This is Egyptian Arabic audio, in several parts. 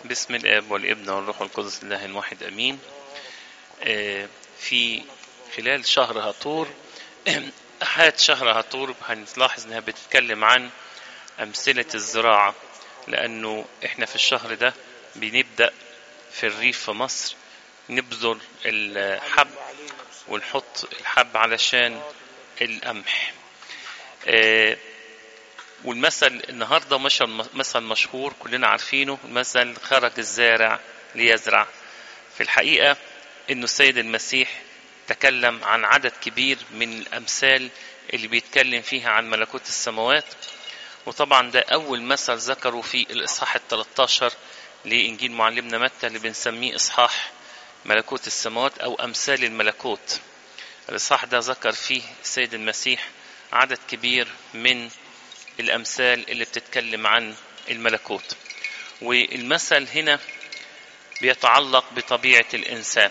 باسم الاب والابن والروح القدس الله الواحد امين آه، في خلال شهر هطور احاد شهر هطور هنلاحظ انها بتتكلم عن امثله الزراعه لانه احنا في الشهر ده بنبدا في الريف في مصر نبذر الحب ونحط الحب علشان القمح آه، والمثل النهارده مثل مثل مشهور كلنا عارفينه مثل خرج الزارع ليزرع في الحقيقه انه السيد المسيح تكلم عن عدد كبير من الامثال اللي بيتكلم فيها عن ملكوت السماوات وطبعا ده اول مثل ذكره في الاصحاح ال 13 لانجيل معلمنا متى اللي بنسميه اصحاح ملكوت السماوات او امثال الملكوت الاصحاح ده ذكر فيه السيد المسيح عدد كبير من الامثال اللي بتتكلم عن الملكوت والمثل هنا بيتعلق بطبيعه الانسان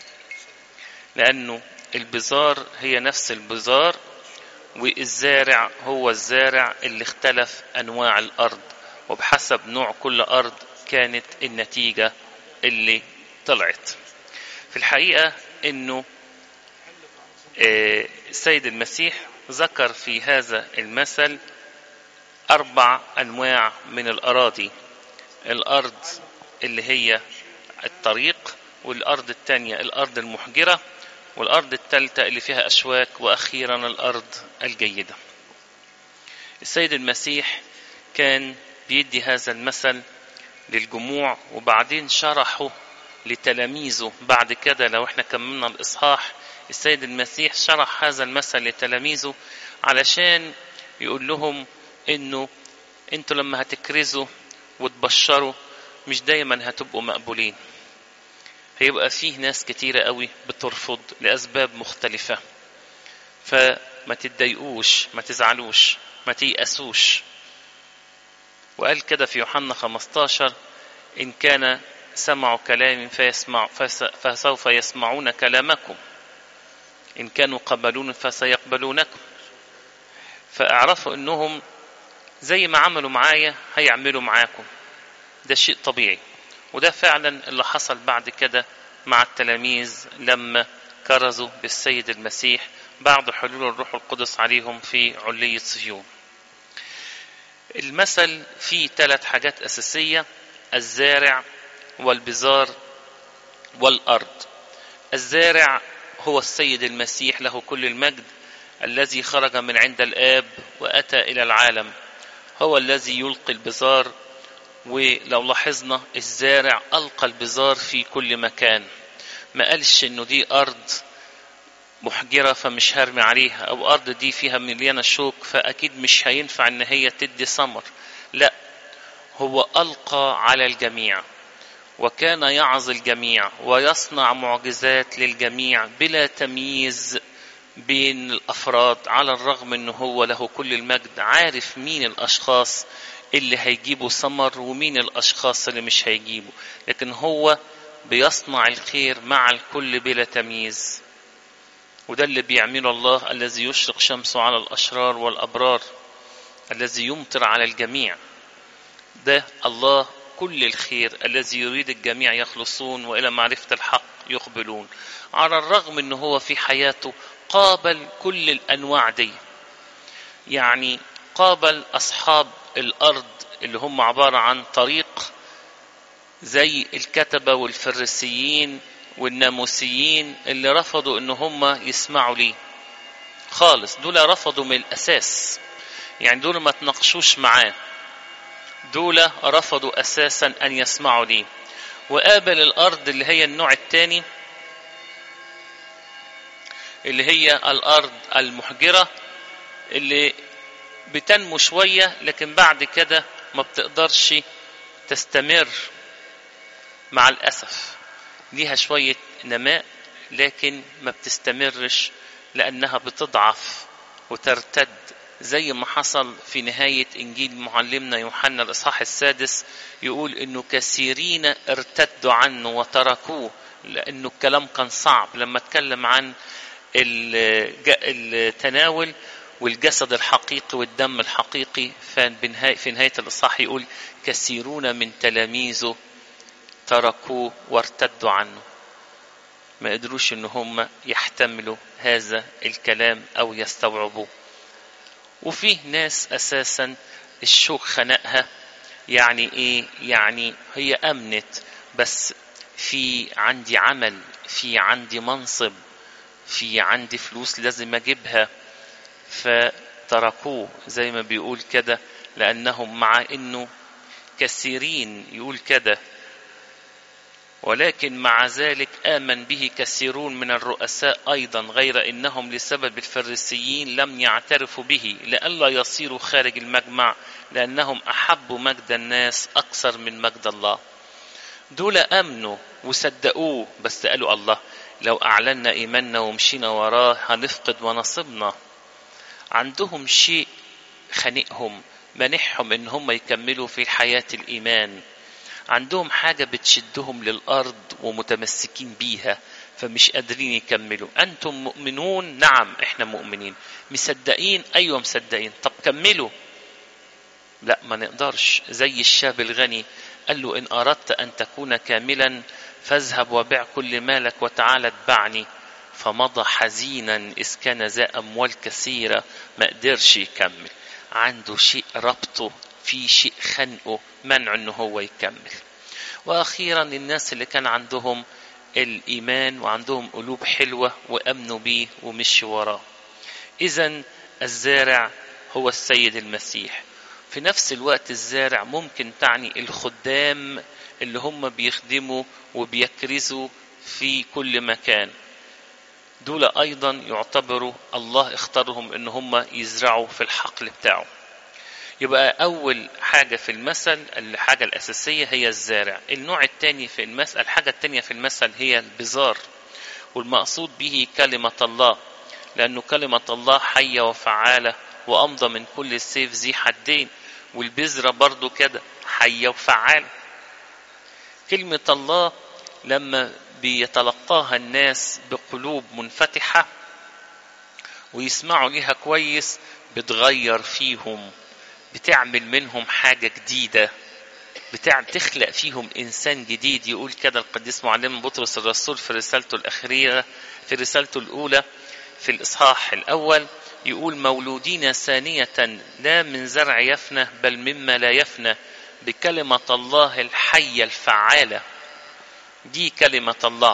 لانه البزار هي نفس البزار والزارع هو الزارع اللي اختلف انواع الارض وبحسب نوع كل ارض كانت النتيجه اللي طلعت في الحقيقه انه السيد المسيح ذكر في هذا المثل أربع أنواع من الأراضي الأرض اللي هي الطريق والأرض الثانية الأرض المحجرة والأرض الثالثة اللي فيها أشواك وأخيرا الأرض الجيدة السيد المسيح كان بيدي هذا المثل للجموع وبعدين شرحه لتلاميذه بعد كده لو احنا كملنا الإصحاح السيد المسيح شرح هذا المثل لتلاميذه علشان يقول لهم انه انتوا لما هتكرزوا وتبشروا مش دايما هتبقوا مقبولين هيبقى فيه ناس كتيرة قوي بترفض لأسباب مختلفة فما تتضايقوش ما تزعلوش ما تيأسوش وقال كده في يوحنا 15 إن كان سمعوا كلامي فيسمع فسوف يسمعون كلامكم إن كانوا قبلون فسيقبلونكم فاعرفوا انهم زي ما عملوا معايا هيعملوا معاكم ده شيء طبيعي وده فعلا اللي حصل بعد كده مع التلاميذ لما كرزوا بالسيد المسيح بعد حلول الروح القدس عليهم في علية صهيون المثل فيه ثلاث حاجات أساسية الزارع والبزار والأرض الزارع هو السيد المسيح له كل المجد الذي خرج من عند الآب وأتى إلى العالم هو الذي يلقي البزار ولو لاحظنا الزارع ألقى البزار في كل مكان ما قالش إنه دي أرض محجرة فمش هرمي عليها أو أرض دي فيها مليانة شوك فأكيد مش هينفع إن هي تدي ثمر لا هو ألقى على الجميع وكان يعظ الجميع ويصنع معجزات للجميع بلا تمييز بين الافراد على الرغم ان هو له كل المجد عارف مين الاشخاص اللي هيجيبوا ثمر ومين الاشخاص اللي مش هيجيبوا لكن هو بيصنع الخير مع الكل بلا تمييز وده اللي بيعمله الله الذي يشرق شمسه على الاشرار والابرار الذي يمطر على الجميع ده الله كل الخير الذي يريد الجميع يخلصون والى معرفه الحق يقبلون على الرغم ان هو في حياته قابل كل الانواع دي يعني قابل اصحاب الارض اللي هم عباره عن طريق زي الكتبه والفريسيين والناموسيين اللي رفضوا ان هم يسمعوا ليه خالص دول رفضوا من الاساس يعني دول ما تناقشوش معاه دول رفضوا اساسا ان يسمعوا ليه وقابل الارض اللي هي النوع الثاني اللي هي الارض المحجره اللي بتنمو شويه لكن بعد كده ما بتقدرش تستمر مع الاسف ليها شويه نماء لكن ما بتستمرش لانها بتضعف وترتد زي ما حصل في نهاية إنجيل معلمنا يوحنا الإصحاح السادس يقول إنه كثيرين ارتدوا عنه وتركوه لأنه الكلام كان صعب لما اتكلم عن التناول والجسد الحقيقي والدم الحقيقي في نهاية الإصحاح يقول كثيرون من تلاميذه تركوه وارتدوا عنه ما قدروش ان هم يحتملوا هذا الكلام او يستوعبوه وفيه ناس اساسا الشوك خنقها يعني ايه يعني هي امنت بس في عندي عمل في عندي منصب في عندي فلوس لازم اجيبها فتركوه زي ما بيقول كده لانهم مع انه كثيرين يقول كده ولكن مع ذلك آمن به كثيرون من الرؤساء أيضا غير إنهم لسبب الفريسيين لم يعترفوا به لئلا يصيروا خارج المجمع لأنهم أحبوا مجد الناس أكثر من مجد الله دول آمنوا وصدقوه بس قالوا الله لو أعلنا إيماننا ومشينا وراه هنفقد ونصبنا عندهم شيء خانقهم منحهم إن هم يكملوا في حياة الإيمان عندهم حاجة بتشدهم للأرض ومتمسكين بيها فمش قادرين يكملوا أنتم مؤمنون نعم إحنا مؤمنين مصدقين أيوة مصدقين طب كملوا لا ما نقدرش زي الشاب الغني قال له إن أردت أن تكون كاملا فاذهب وبيع كل مالك وتعال اتبعني فمضى حزينا إذ كان ذا أموال كثيرة ما قدرش يكمل عنده شيء ربطه في شيء خنقه منع انه هو يكمل واخيرا الناس اللي كان عندهم الايمان وعندهم قلوب حلوه وامنوا بيه ومشوا وراه اذا الزارع هو السيد المسيح في نفس الوقت الزارع ممكن تعني الخدام اللي هم بيخدموا وبيكرزوا في كل مكان دول ايضا يعتبروا الله اختارهم ان هم يزرعوا في الحقل بتاعه يبقى أول حاجة في المثل الحاجة الأساسية هي الزارع النوع الثاني في المثل الحاجة الثانية في المثل هي البزار والمقصود به كلمة الله لأنه كلمة الله حية وفعالة وأمضى من كل سيف ذي حدين والبذرة برضو كده حية وفعالة كلمة الله لما بيتلقاها الناس بقلوب منفتحة ويسمعوا ليها كويس بتغير فيهم بتعمل منهم حاجة جديدة بتاع تخلق فيهم إنسان جديد يقول كده القديس معلم بطرس الرسول في رسالته الأخيرة في رسالته الأولى في الإصحاح الأول يقول مولودين ثانية لا من زرع يفنى بل مما لا يفنى بكلمة الله الحية الفعالة دي كلمة الله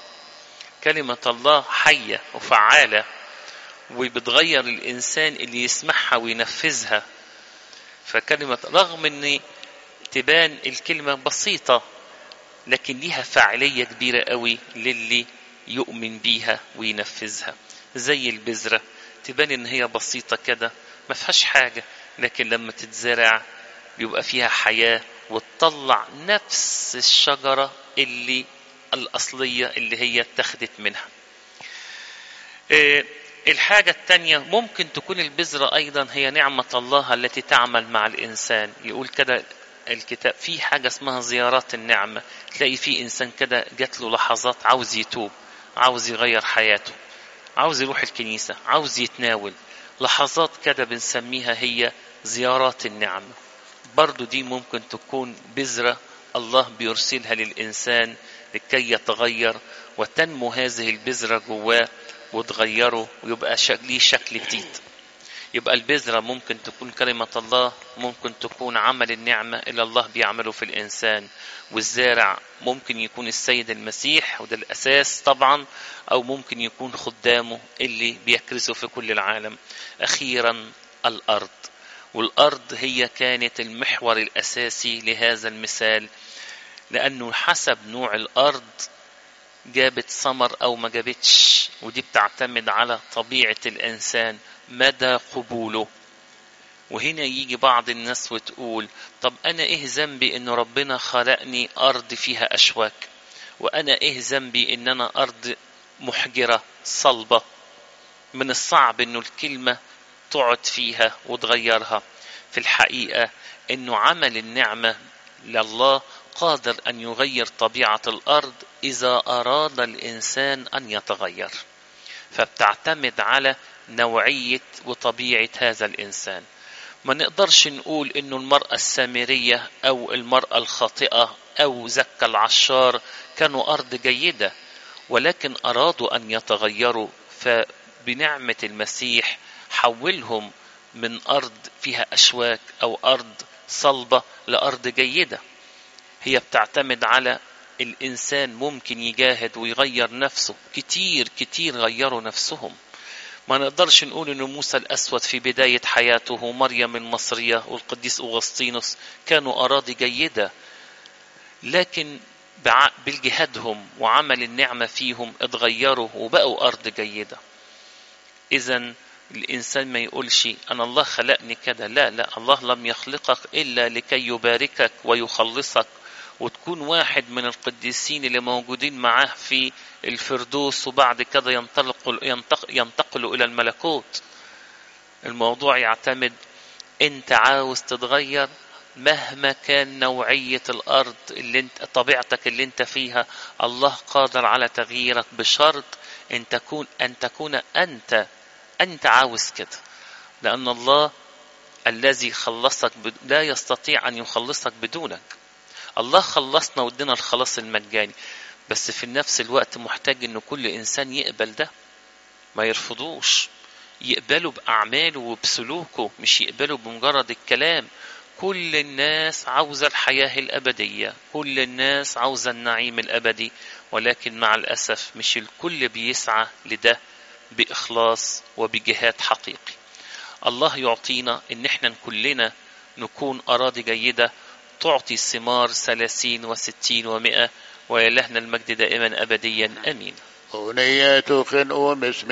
كلمة الله حية وفعالة وبتغير الإنسان اللي يسمعها وينفذها فكلمة رغم ان تبان الكلمة بسيطة لكن ليها فاعلية كبيرة قوي للي يؤمن بيها وينفذها زي البذرة تبان ان هي بسيطة كده ما فيهاش حاجة لكن لما تتزرع بيبقى فيها حياة وتطلع نفس الشجرة اللي الأصلية اللي هي اتخذت منها إيه الحاجة الثانية ممكن تكون البذرة أيضا هي نعمة الله التي تعمل مع الإنسان يقول كده الكتاب في حاجة اسمها زيارات النعمة تلاقي في إنسان كده جات له لحظات عاوز يتوب عاوز يغير حياته عاوز يروح الكنيسة عاوز يتناول لحظات كده بنسميها هي زيارات النعمة برضو دي ممكن تكون بذرة الله بيرسلها للإنسان لكي يتغير وتنمو هذه البذرة جواه وتغيره ويبقى ليه شكل جديد يبقى البذرة ممكن تكون كلمة الله ممكن تكون عمل النعمة اللي الله بيعمله في الإنسان والزارع ممكن يكون السيد المسيح وده الأساس طبعا أو ممكن يكون خدامه اللي بيكرزوا في كل العالم أخيرا الأرض والأرض هي كانت المحور الأساسي لهذا المثال لأنه حسب نوع الأرض جابت ثمر او ما جابتش ودي بتعتمد على طبيعه الانسان مدى قبوله وهنا يجي بعض الناس وتقول طب انا ايه ذنبي ان ربنا خلقني ارض فيها اشواك وانا ايه ذنبي ان انا ارض محجره صلبه من الصعب انه الكلمه تقعد فيها وتغيرها في الحقيقه انه عمل النعمه لله قادر ان يغير طبيعه الارض اذا اراد الانسان ان يتغير فبتعتمد على نوعيه وطبيعه هذا الانسان ما نقدرش نقول انه المراه السامريه او المراه الخاطئه أو زكى العشار كانوا أرض جيدة ولكن أرادوا أن يتغيروا فبنعمة المسيح حولهم من أرض فيها أشواك أو أرض صلبة لأرض جيدة هي بتعتمد على الإنسان ممكن يجاهد ويغير نفسه كتير كتير غيروا نفسهم ما نقدرش نقول ان موسى الاسود في بدايه حياته ومريم المصريه والقديس اغسطينوس كانوا اراضي جيده لكن بالجهادهم وعمل النعمه فيهم اتغيروا وبقوا ارض جيده اذا الانسان ما يقولش انا الله خلقني كده لا لا الله لم يخلقك الا لكي يباركك ويخلصك وتكون واحد من القديسين اللي موجودين معاه في الفردوس وبعد كده ينطلق ينتقلوا الى الملكوت الموضوع يعتمد انت عاوز تتغير مهما كان نوعية الأرض اللي انت طبيعتك اللي انت فيها الله قادر على تغييرك بشرط ان تكون ان تكون انت انت عاوز كده لأن الله الذي خلصك لا يستطيع أن يخلصك بدونك الله خلصنا وادنا الخلاص المجاني بس في نفس الوقت محتاج ان كل انسان يقبل ده ما يرفضوش يقبلوا باعماله وبسلوكه مش يقبلوا بمجرد الكلام كل الناس عاوزة الحياة الأبدية كل الناس عاوزة النعيم الأبدي ولكن مع الأسف مش الكل بيسعى لده بإخلاص وبجهاد حقيقي الله يعطينا إن احنا كلنا نكون أراضي جيدة تعطي ثمار ثلاثين وستين ومائة ويلهنا المجد دائما أبديا أمين أغنية خنق